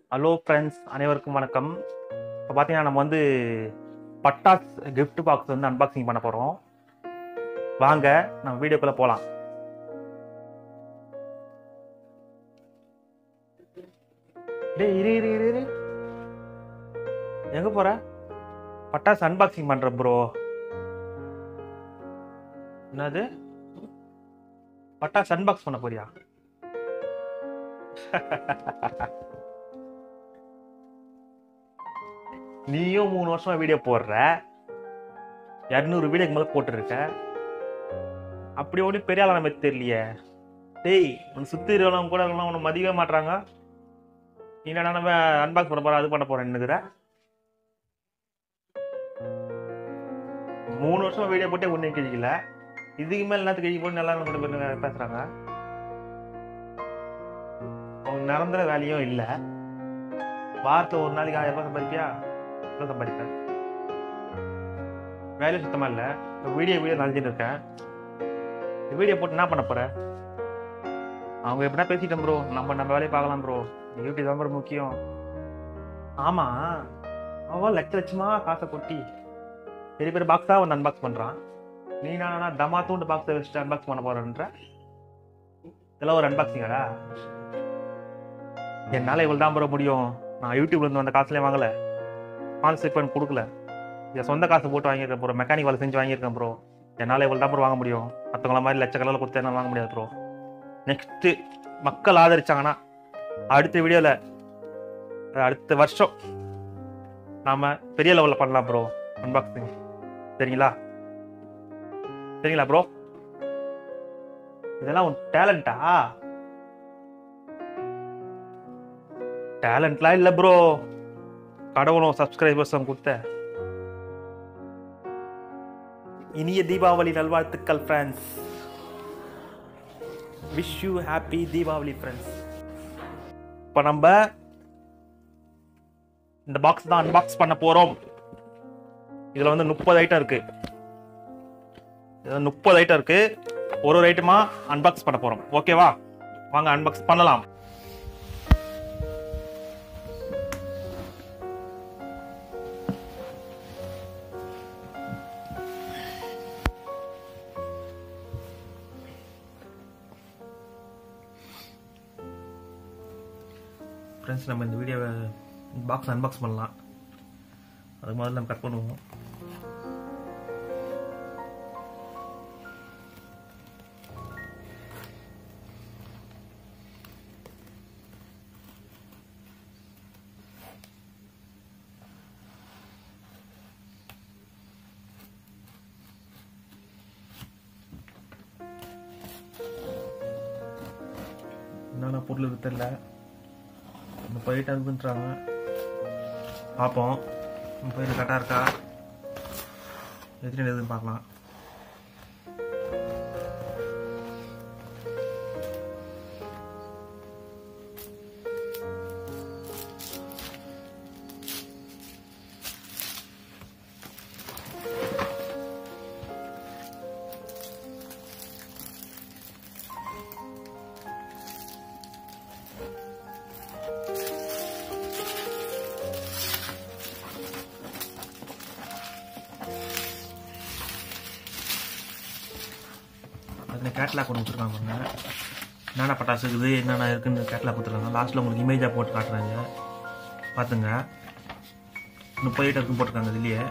hello friends அனைவருக்கும் வணக்கம் இப்போ பார்த்தீங்கன்னா நம்ம வந்து பட்டாஸ் gift பாக்ஸ் வந்து அன்பாக்சிங் பண்ண போகிறோம் வாங்க நம்ம வீடியோக்குள்ளே போகலாம் டேய் இரு இரு இரு இரு எங்கே போகிற பட்டாஸ் அன்பாக்சிங் பண்ணுற ப்ரோ என்னது பட்டாஸ் அன்பாக்ஸ் பண்ண போறியா நீயும் மூணு வருஷமா வீடியோ போடுற இரநூறு வீடியோக்கு மேலே போட்டுருக்க அப்படி ஒன்றும் பெரிய ஆளா நம்ம தெரியலையே டேய் உன் சுற்றி இருக்கிறவங்க கூட இருக்கலாம் உன்னை மதிக்கவே மாட்றாங்க நீ என்ன நம்ம அன்பாக்ஸ் பண்ண போற அது பண்ண போறேன்னுக்குற மூணு வருஷமா வீடியோ போட்டே ஒன்றும் கிழிக்கல இதுக்கு மேல என்னத்துக்கு கிழிக்க போட்டு நல்லா கூட பேர் பேசுறாங்க அவங்க நிரந்தர வேலையும் இல்லை வாரத்தில் ஒரு நாளைக்கு ஆயிரம் ரூபாய் சம்பாதிப்பியா எவ்வளோ சம்பாதிப்பேன் வேலை சுத்தமா இல்லை இப்போ வீடியோ வீடியோ நனைஞ்சிட்டு இருக்கேன் இந்த வீடியோ போட்டு என்ன பண்ண போற அவங்க எப்படின்னா பேசிட்டேன் ப்ரோ நம்ம நம்ம வேலையை பார்க்கலாம் ப்ரோ யூடியூப் தான் bro முக்கியம் ஆமா அவன் லட்ச லட்சமா காசை கொட்டி பெரிய பெரிய பாக்ஸாக வந்து அன்பாக்ஸ் பண்றான் நீ நான் தமா தூண்டு பாக்ஸை வச்சுட்டு அன்பாக்ஸ் பண்ண போறேன்ற இதெல்லாம் ஒரு அன்பாக்சிங்கடா என்னால் இவ்வளோ தான் ப்ரோ முடியும் நான் யூடியூப்ல இருந்து வந்த காசுலேயே வாங்கல ஸ்பான்சர் பண்ணி கொடுக்கல என் சொந்த காசு போட்டு வாங்கியிருக்கேன் ப்ரோ மெக்கானிக் வேலை செஞ்சு வாங்கியிருக்கேன் ப்ரோ என்னால் இவ்வளோ தான் ப்ரோ வாங்க முடியும் மற்றவங்கள மாதிரி லட்சக்கணக்கில் கொடுத்து என்னால் வாங்க முடியாது ப்ரோ நெக்ஸ்ட்டு மக்கள் ஆதரிச்சாங்கன்னா அடுத்த வீடியோவில் அடுத்த வருஷம் நாம பெரிய லெவலில் பண்ணலாம் ப்ரோ அன்பாக்சிங் சரிங்களா சரிங்களா ப்ரோ இதெல்லாம் உன் டேலண்டா டேலண்ட்லாம் இல்லை ப்ரோ கடவுளும் சப்ஸ்கிரைபர்ஸும் கொடுத்த இனிய தீபாவளி நல்வாழ்த்துக்கள் friends wish you happy Deepavali friends இப்போ நம்ம இந்த பாக்ஸ் தான் அன்பாக்ஸ் பண்ண போறோம் இதுல வந்து முப்பது ஐட்டம் இருக்கு இதுல முப்பது ஐட்டம் இருக்கு ஒரு ஒரு ஐட்டமா அன்பாக்ஸ் பண்ண போறோம் ஓகேவா வாங்க அன்பாக்ஸ் பண்ணலாம் ஃப்ரெண்ட்ஸ் நம்ம இந்த வீடியோவை பாக்ஸ் அன்பாக்ஸ் பண்ணலாம் அது முதல்ல நம்ம கட் பண்ணுவோம் என்னென்ன பொருள் இருக்கு தெரியல நம்ம போயிட்டு அனுப்புன்றாங்க பார்ப்போம் நம்ம போயிட்டு கரெக்டாக இருக்கா எத்தனை எதுன்னு பார்க்கலாம் அதில் கேட்லாக் ஒன்று கொடுத்துருக்காங்க பாருங்க என்னென்ன பட்டாசு இருக்குது என்னென்ன இருக்குன்னு கேட்லாக் கொடுத்துருக்காங்க லாஸ்ட்டில் உங்களுக்கு இமேஜாக போட்டு காட்டுறாங்க பார்த்துங்க முப்பது ஐட்டம் இருக்குன்னு போட்டிருக்காங்க இதுலேயே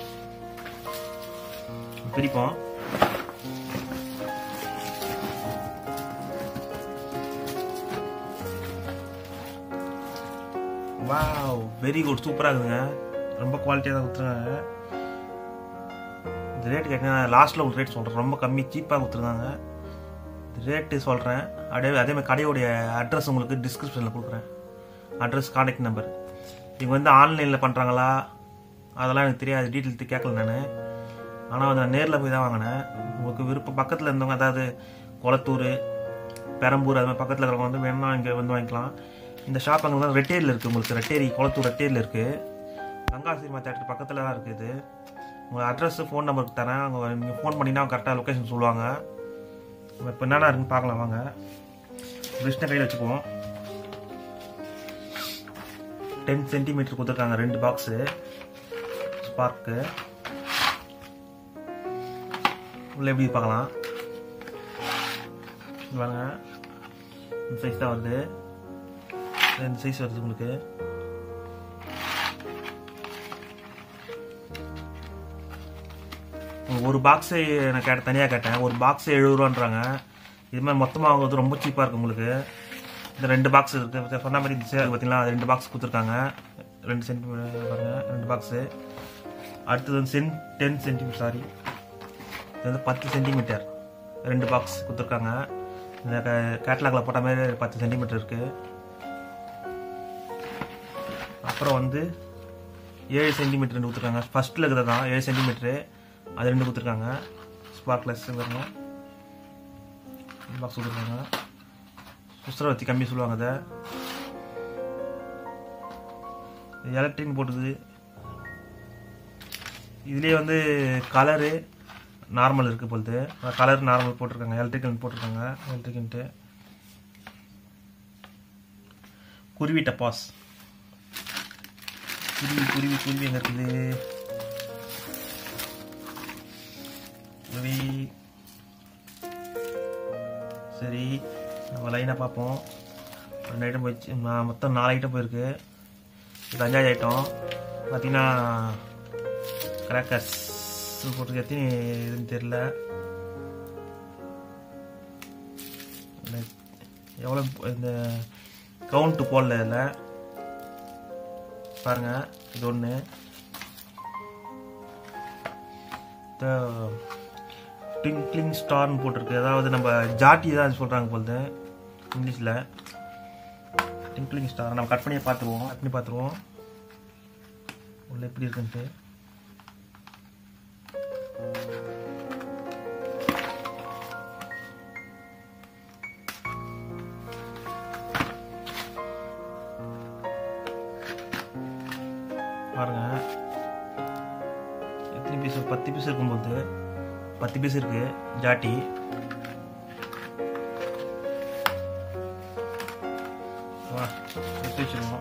பிரிப்போம் வாவ் வெரி குட் சூப்பராக இருக்குதுங்க ரொம்ப குவாலிட்டியாக தான் கொடுத்துருக்காங்க இந்த ரேட் கேட்குங்க லாஸ்ட்டில் உங்களுக்கு ரேட் சொல்கிறேன் ரொம்ப கம்மி சீப்பாக கொடுத்துருக்காங்க ரேட்டு சொல்கிறேன் அப்படியே அதே மாதிரி கடையோடைய அட்ரஸ் உங்களுக்கு டிஸ்கிரிப்ஷனில் கொடுக்குறேன் அட்ரஸ் கான்டாக்ட் நம்பர் இவங்க வந்து ஆன்லைனில் பண்ணுறாங்களா அதெல்லாம் எனக்கு தெரியாது டீட்டெயில் கேட்கல நான் ஆனால் வந்து நான் நேரில் போய் தான் வாங்கினேன் உங்களுக்கு விருப்பம் பக்கத்தில் இருந்தவங்க அதாவது குளத்தூர் பெரம்பூர் அது மாதிரி பக்கத்தில் இருக்கிறவங்க வந்து வேணா இங்கே வந்து வாங்கிக்கலாம் இந்த ஷாப் அங்கே தான் ரெட்டேரியில் இருக்குது உங்களுக்கு ரெட்டேரி குளத்தூர் ரெட்டேரியில் இருக்குது கங்கா சினிமா தேட்டர் பக்கத்தில் தான் இருக்குது இது உங்கள் அட்ரஸ் ஃபோன் நம்பருக்கு தரேன் அவங்க நீங்கள் ஃபோன் பண்ணினா கரெக்டாக லொக்கேஷன் சொல்லுவாங்க இப்போ என்னென்ன இருக்குன்னு பார்க்கலாம் வாங்க லிஸ்ட்டை கையில் வச்சுக்குவோம் டென் சென்டிமீட்டர் கொடுத்துருக்காங்க ரெண்டு பாக்ஸு ஸ்பார்க்கு உள்ள எப்படி பார்க்கலாம் இங்க பாருங்க இந்த சைஸ் தான் வருது ரெண்டு சைஸ் வருது உங்களுக்கு ஒரு பாக்ஸு நான் கேட்ட தனியாக கேட்டேன் ஒரு பாக்ஸு எழுபது ரூபான்றாங்க இது மாதிரி மொத்தமாக வாங்குறது ரொம்ப சீப்பாக இருக்குது உங்களுக்கு இந்த ரெண்டு பாக்ஸ் இருக்குது சொன்ன மாதிரி இந்த சேர் பார்த்தீங்களா அது ரெண்டு பாக்ஸ் கொடுத்துருக்காங்க ரெண்டு சென்டிமீட்டர் பாருங்க ரெண்டு பாக்ஸு அடுத்தது வந்து சென் டென் சென்டிமீட்டர் சாரி இது வந்து பத்து சென்டிமீட்டர் ரெண்டு பாக்ஸ் கொடுத்துருக்காங்க இந்த கேட்லாகில் போட்ட மாதிரி பத்து சென்டிமீட்டர் இருக்குது அப்புறம் வந்து ஏழு சென்டிமீட்டர் ரெண்டு கொடுத்துருக்காங்க ஃபர்ஸ்ட்டில் இருக்கிறது தான் ஏழு சென்டிமீட்ரு அது ரெண்டு கொடுத்துருக்காங்க ஸ்பார்க்லெஸ் வரணும் பாக்ஸ் கொடுத்துருக்காங்க சுஸ்திரவத்தி கம்மி சொல்லுவாங்க அதை எலக்ட்ரிக் போட்டுது இதுலேயே வந்து கலரு நார்மல் இருக்குது பொழுது கலர் நார்மல் போட்டிருக்காங்க எலக்ட்ரிக்கல் போட்டிருக்காங்க எலக்ட்ரிக்கன்ட்டு குருவி டப்பாஸ் குருவி குருவி குருவி எங்கே இருக்குது குருவி சரி நம்ம லைனாக பார்ப்போம் ரெண்டு ஐட்டம் போயிடுச்சு ம- மொத்தம் நாலு ஐட்டம் போயிருக்கு இது அஞ்சாவது ஐட்டம் பார்த்தீங்கன்னா கிராக்கர்ஸ் போட்டுருக்கு எத்தனை இதுன்னு தெரில எவ்வளோ இந்த கவுண்ட்டு போடல இதில் பாருங்க இது ஒன்று ட்விங்க்லிங் ஸ்டார்னு போட்டிருக்கு அதாவது நம்ம ஜாட்டி தான் சொல்கிறாங்க போலுது இங்கிலீஷில் ட்விங்க்லிங் ஸ்டார் நம்ம கட் பண்ணி பார்த்துருவோம் கட் பண்ணி பார்த்துருவோம் உள்ள எப்படி இருக்குன்ட்டு பாருங்க எத்தனை பீஸ் பத்து பீஸ் இருக்கும்போது பத்து பீஸ் இருக்கு ஜாட்டி வா எடுத்து வச்சிருவோம்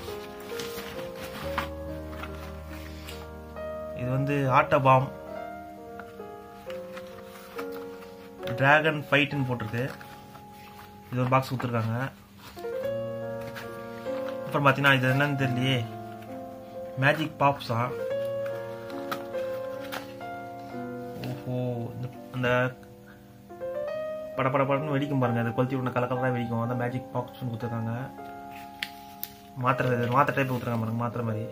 இது வந்து ஆட்டோ பாம் டிராகன் ஃபைட்டுன்னு போட்டிருக்கு இது ஒரு பாக்ஸ் கொடுத்துருக்காங்க அப்புறம் பார்த்தீங்கன்னா இது என்னன்னு தெரியலையே மேஜிக் பாப்ஸா ஓஹோ இந்த அந்த பட பட படன்னு வெடிக்கும் பாருங்க அது கொளுத்தி விட கலர் கலராக வெடிக்கும் அந்த மேஜிக் பாக்ஸ்னு கொடுத்துருக்காங்க மாத்திரை இது மாத்திரை டைப் கொடுத்துருக்காங்க பாருங்க மாத்திரை மாதிரி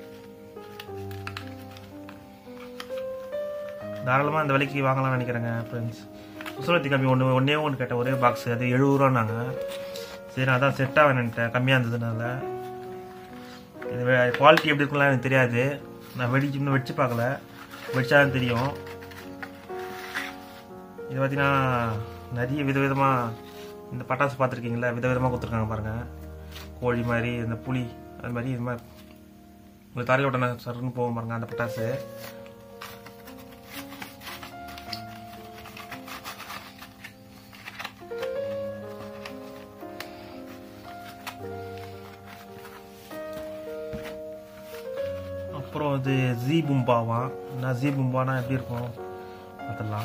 தாராளமாக இந்த விலைக்கு வாங்கலாம்னு நினைக்கிறேங்க ஃப்ரெண்ட்ஸ் உசுரத்தி கம்மி ஒன்று ஒன்றே ஒன்று கேட்டேன் ஒரே பாக்ஸ் அது எழுபது ரூபான்னாங்க சரி நான் அதான் செட்டாக வேணுன்ட்டேன் கம்மியாக இருந்ததுனால இது குவாலிட்டி எப்படி இருக்கும்லாம் எனக்கு தெரியாது நான் வெடிச்சு இன்னும் வெடிச்சு பார்க்கல வெடிச்சாதான் தெரியும் இது பார்த்தீங்கன்னா நிறைய விதவிதமாக இந்த பட்டாசு பார்த்துருக்கீங்களா விதவிதமாக கொடுத்துருக்காங்க பாருங்கள் கோழி மாதிரி இந்த புளி அது மாதிரி இது மாதிரி உங்களுக்கு தரையில் விட்டன சருன்னு போகும் பாருங்க அந்த பட்டாசு அப்புறம் இது ஜீ பும்பாவா நான் ஜீ பும்பானா எப்படி இருக்கும் அதெல்லாம்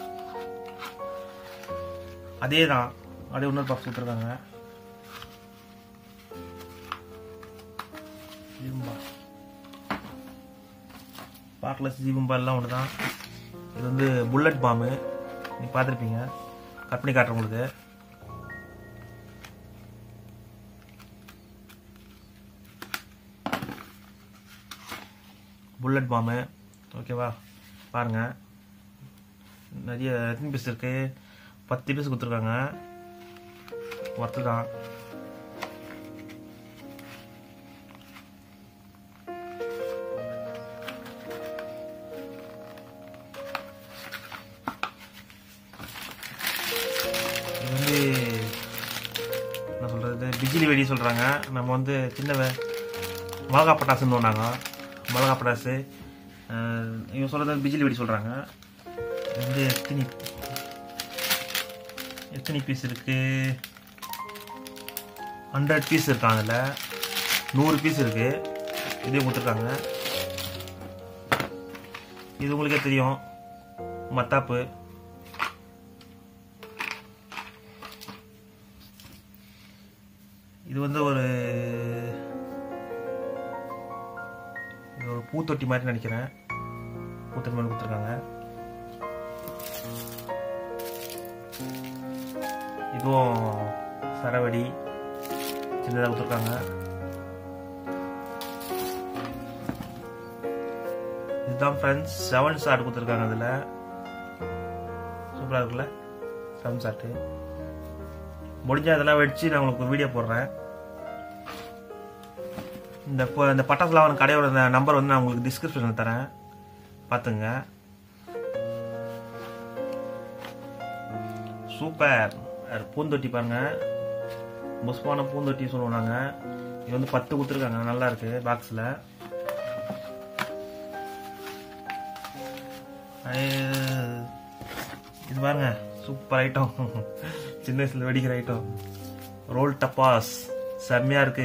அதே தான் அதே இன்னொரு பாக்ஸ் கொடுத்துருக்காங்க ஜீபும்பா பார்க்கலஸ் ஜீபும்பா எல்லாம் ஒன்று தான் இது வந்து புல்லட் பாம்பு நீங்கள் பார்த்துருப்பீங்க கட் பண்ணி காட்டுறேன் உங்களுக்கு புல்லட் பாம்பு ஓகேவா பாருங்க நிறைய எத்தனை பீஸ் இருக்கு பத்து பீஸ் கொடுத்துருக்காங்க ஒர்த்து தான் இது வந்து என்ன சொல்றது பிஜிலி வெடி சொல்றாங்க நம்ம வந்து சின்ன வே- மிளகா பட்டாசுன்னு சொன்னாங்க மிளகா பட்டாசு அஹ், இவங்க சொல்றது பிஜிலி வெடி சொல்றாங்க இது வந்து எத்தனை எத்தனை பீஸ் இருக்கு ஹண்ட்ரட் பீஸ் இருக்கான் அதில் நூறு பீஸ் இருக்கு இதையும் கொடுத்துருக்காங்க இது உங்களுக்கே தெரியும் மத்தாப்பு இது வந்து ஒரு இது ஒரு பூத்தொட்டி மாதிரி நினைக்கிறேன் பூத்தொட்டி மாதிரி கொடுத்துருக்காங்க இதுவும் சரவடி சின்னதாக கொடுத்துருக்காங்க இதுதான் ஃப்ரெண்ட்ஸ் செவன் ஷாட் கொடுத்துருக்காங்க அதில் சூப்பராக இருக்குல்ல செவன் ஷாட்டு முடிஞ்ச அதெல்லாம் வச்சு நான் உங்களுக்கு வீடியோ போடுறேன் இந்த இப்போ இந்த பட்டாசுலாம் கடையோட நம்பர் வந்து நான் உங்களுக்கு டிஸ்கிரிப்ஷனில் தரேன் பார்த்துங்க சூப்பர் அது பூந்தொட்டி பாருங்க புஷ்பான பூந்தொட்டி சொல்லுவோம் நாங்கள் இது வந்து பத்து கொடுத்துருக்காங்க நல்லா இருக்கு பாக்ஸில் இது பாருங்க சூப்பர் ஐட்டம் சின்ன வயசுல வெடிக்கிற ஐட்டம் ரோல் டப்பாஸ் செம்மையா இருக்கு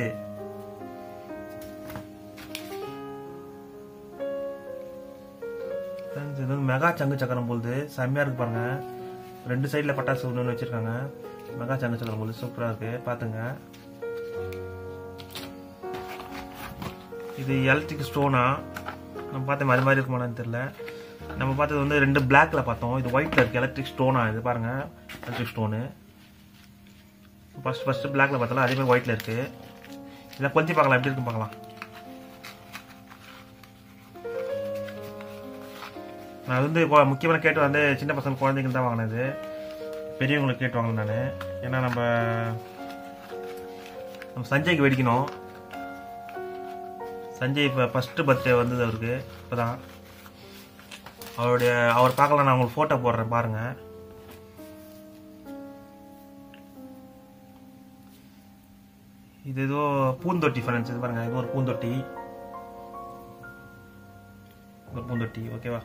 Friends, இது வந்து மெகா சங்கு சக்கரம் போகுது செம்மையா இருக்கு பாருங்க ரெண்டு சைடில் பட்டாசு ஒன்று வச்சிருக்காங்க மெகா சங்கு சக்கரம் போகுது சூப்பரா இருக்கு பாத்துங்க இது எலக்ட்ரிக் ஸ்டோனா நம்ம பார்த்தோம் அது மாதிரி இருக்குமான்னு தெரியல நம்ம பார்த்தது வந்து ரெண்டு பிளாக்ல பார்த்தோம் இது ஒயிட்ல இருக்கு எலக்ட்ரிக் ஸ்டோனா இது பாருங்க எலக்ட்ரிக் ஸ்டோனு ஃபர்ஸ்ட் ஃபர்ஸ்ட் பிளாக்ல பார்த்தோம்ல அதே மாதிரி ஒயிட்ல இருக்கு இதில் கொஞ்சம் பார்க்கலாம் எப்படி இருக்குன்னு பார்க்கலாம் நான் வந்து இப்போ முக்கியமான கேட்டு வந்து சின்ன பசங்க குழந்தைங்க தான் வாங்கினது பெரியவங்களுக்கு கேட்டு வாங்கினேன் நான் ஏன்னா நம்ம நம்ம சஞ்சய்க்கு வெடிக்கணும் சஞ்சய் இப்போ ஃபஸ்ட்டு பர்த்டே வந்தது அவருக்கு இப்போ தான் அவருடைய அவர் பார்க்கலாம் நான் உங்களுக்கு ஃபோட்டோ போடுறேன் பாருங்க இது ஏதோ பூந்தொட்டி ஃப்ரெண்ட்ஸ் இது பாருங்க இது ஒரு பூந்தொட்டி ஒரு பூந்தொட்டி ஓகேவா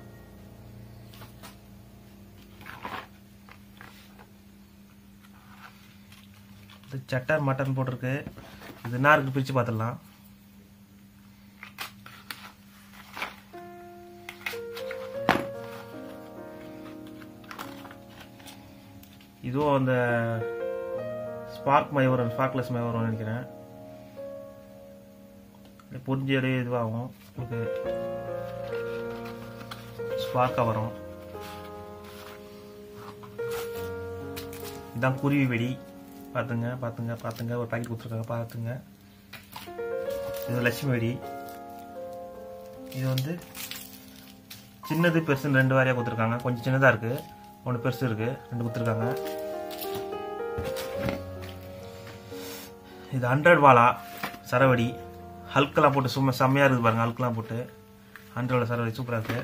இது சட்டர் மட்டன் போட்டிருக்கு இது என்ன இருக்கு பிரித்து பார்த்துடலாம் இதுவும் அந்த ஸ்பார்க் மாதிரி வரும் ஸ்பார்க்லெஸ் மாதிரி வரும்னு நினைக்கிறேன் அப்படியே பொரிஞ்சு அப்படியே இதுவாகும் உங்களுக்கு ஸ்பார்க்காக வரும் இதான் குருவி வெடி பார்த்துங்க பார்த்துங்க பார்த்துங்க ஒரு பாக்கெட் கொடுத்துருக்காங்க பார்த்துங்க இது லட்சுமி வெடி இது வந்து சின்னது பெருசுன்னு ரெண்டு வாரியாக கொடுத்துருக்காங்க கொஞ்சம் சின்னதாக இருக்குது ஒன்று பெருசு இருக்குது ரெண்டு கொடுத்துருக்காங்க இது ஹண்ட்ரட் வாலா சரவடி ஹல்கெல்லாம் போட்டு சும்மா செம்மையாக இருக்குது பாருங்க ஹல்கெல்லாம் போட்டு ஹண்ட்ரட் வாலா சரவடி சூப்பராக இருக்குது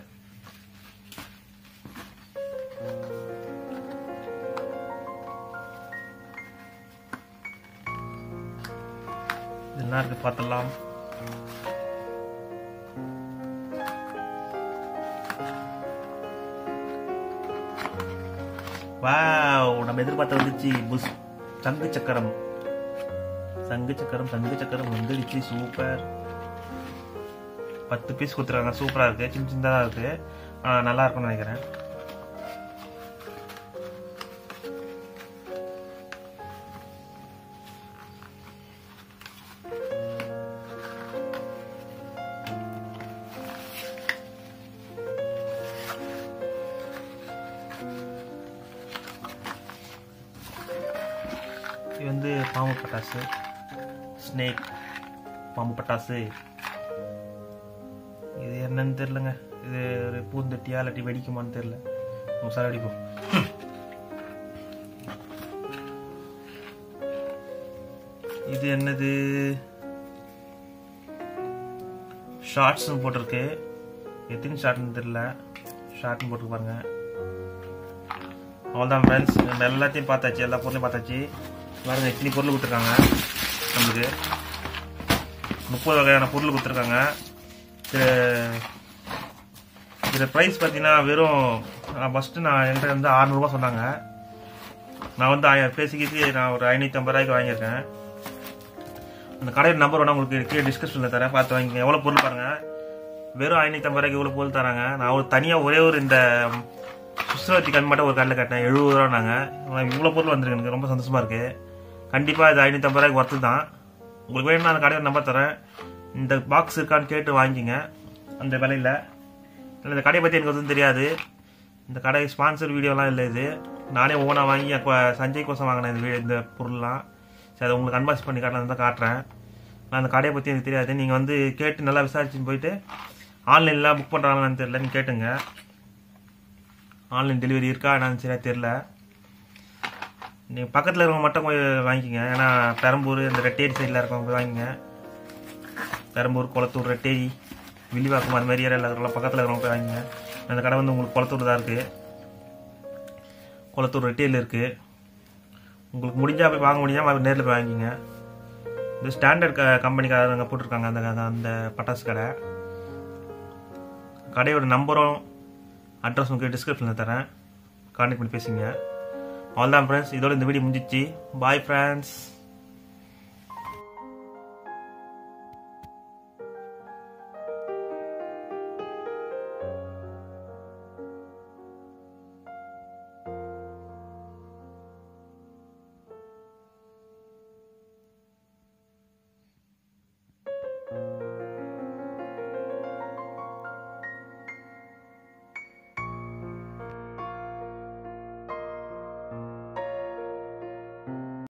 என்ன இருக்கு பார்த்துடலாம் வாவ் நம்ம எதிர்பார்த்த வந்துச்சு புஷ் சங்கு சக்கரம் சங்கு சக்கரம் சங்கு சக்கரம் வந்துடுச்சு சூப்பர் பத்து பீஸ் கொடுத்துருக்காங்க சூப்பரா இருக்கு சின்ன சின்னதா இருக்கு ஆனா நல்லா இருக்கும்னு நினைக்கிறேன் இது வந்து பாம்பு பட்டாசு ஸ்னேக் பாம்பு பட்டாசு இது என்னன்னு தெரிலங்க இது ஒரு பூந்தொட்டியா இல்லாட்டி வெடிக்குமான்னு தெரில சார் வெடிக்கும் இது என்னது ஷார்ட்ஸ்னு போட்டிருக்கு எத்தனை ஷார்ட்னு தெரியல ஷார்ட்னு போட்டு பாருங்க அவ்வளோதான் ஃப்ரெண்ட்ஸ் நம்ம எல்லாத்தையும் பார்த்தாச்சு எல்லா பொருளையும் பார்த்தாச்சு பாருங்க இத்தனை பொருள் கொடுத்துருக்காங்க நம்மளுக்கு முப்பது வகையான பொருள் கொடுத்துருக்காங்க இது இதில் ப்ரைஸ் பார்த்தீங்கன்னா வெறும் ஃபஸ்ட்டு நான் என்கிட்ட வந்து அறநூறுபா சொன்னாங்க நான் வந்து ஆய- பேசிக்கிட்டு நான் ஒரு ஐநூற்றி ஐம்பது ரூபாய்க்கு வாங்கியிருக்கேன் அந்த கடையோட நம்பர் வேணா உங்களுக்கு கீழே டிஸ்கிரிப்ஷனில் தரேன் பார்த்து வாங்கிங்க எவ்வளோ பொருள் பாருங்க வெறும் ஐநூற்றம்பது ரூபாய்க்கு இவ்வளோ பொருள் தராங்க நான் ஒரு தனியாக ஒரே ஒரு இந்த சுஸ்ரவத்தி கம்மி மட்டும் ஒரு கடையில் கட்டினேன் எழுபது ரூபா நாங்கள் இவ்வளோ பொருள் வந்திருக்கு எனக்கு ரொம்ப சந்தோஷமா இருக்கு கண்டிப்பாக இது ஐநூற்றம்பது ரூபாய்க்கு ஒர்த்து தான் உங்களுக்கு வேணும்னா அந்த கடையோட நம்பர் தரேன் இந்த பாக்ஸ் இருக்கான்னு கேட்டு வாங்கிங்க அந்த விலையில் இல்லை இந்த கடையை பற்றி எனக்கு எதுவும் தெரியாது இந்த கடை ஸ்பான்சர் வீடியோலாம் இல்லை இது நானே ஓனாக வாங்கி அப்போ சஞ்சய் கோசம் வாங்கினேன் இந்த வீ- இந்த பொருள்லாம் சரி அதை உங்களுக்கு அன்பாக்ஸ் பண்ணி காட்டலாம் தான் காட்டுறேன் நான் அந்த கடையை பற்றி எனக்கு தெரியாது நீங்கள் வந்து கேட்டு நல்லா விசாரிச்சு போயிட்டு ஆன்லைனில் புக் பண்ணுறாங்களான்னு தெரியல நீங்கள் கேட்டுங்க ஆன்லைன் டெலிவரி இருக்கா என்னன்னு சரியா தெரில நீங்கள் பக்கத்தில் இருக்கவங்க மட்டும் போய் வாங்கிக்கங்க ஏன்னா பெரம்பூர் இந்த ரெட்டேரி சைடில் இருக்கவங்க போய் வாங்கிங்க பெரம்பூர் குளத்தூர் ரெட்டேரி வில்லிவாக்கம் அது மாதிரி ஏரியாவில் இருக்கிறவங்க பக்கத்தில் இருக்கிறவங்க போய் வாங்கிங்க அந்த கடை வந்து உங்களுக்கு குளத்தூர் தான் இருக்குது குளத்தூர் ரெட்டேரியில் இருக்குது உங்களுக்கு முடிஞ்சா போய் வாங்க முடிஞ்சால் நேரில் போய் வாங்கிங்க இந்த ஸ்டாண்டர்ட் க கம்பெனிக்காரங்க போட்டிருக்காங்க அந்த அந்த பட்டாசு கடை கடையோட நம்பரும் அட்ரஸ் உங்களுக்கு டிஸ்கிரிப்ஷனில் தரேன் கான்டாக்ட் பண்ணி பேசுங்க அவ்வளோதான் ஃப்ரெண்ட்ஸ் இதோட இந்த வீடியோ முடிஞ்சிச்சு பாய் ஃப்ரெண்ட்ஸ்